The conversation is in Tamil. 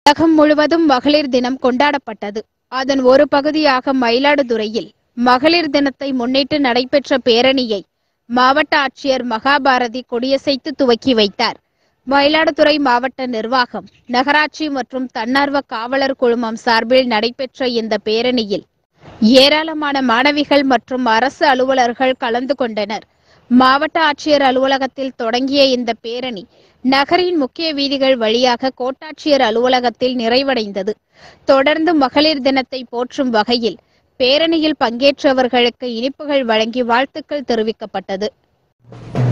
உலகம் முழுவதும் மகளிர் தினம் கொண்டாடப்பட்டது அதன் ஒரு பகுதியாக மயிலாடுதுறையில் மகளிர் தினத்தை முன்னிட்டு நடைபெற்ற பேரணியை மாவட்ட ஆட்சியர் மகாபாரதி கொடியசைத்து துவக்கி வைத்தார் மயிலாடுதுறை மாவட்ட நிர்வாகம் நகராட்சி மற்றும் தன்னார்வ காவலர் குழுமம் சார்பில் நடைபெற்ற இந்த பேரணியில் ஏராளமான மாணவிகள் மற்றும் அரசு அலுவலர்கள் கலந்து கொண்டனர் மாவட்ட ஆட்சியர் அலுவலகத்தில் தொடங்கிய இந்த பேரணி நகரின் முக்கிய வீதிகள் வழியாக கோட்டாட்சியர் அலுவலகத்தில் நிறைவடைந்தது தொடர்ந்து மகளிர் தினத்தை போற்றும் வகையில் பேரணியில் பங்கேற்றவர்களுக்கு இனிப்புகள் வழங்கி வாழ்த்துக்கள் தெரிவிக்கப்பட்டது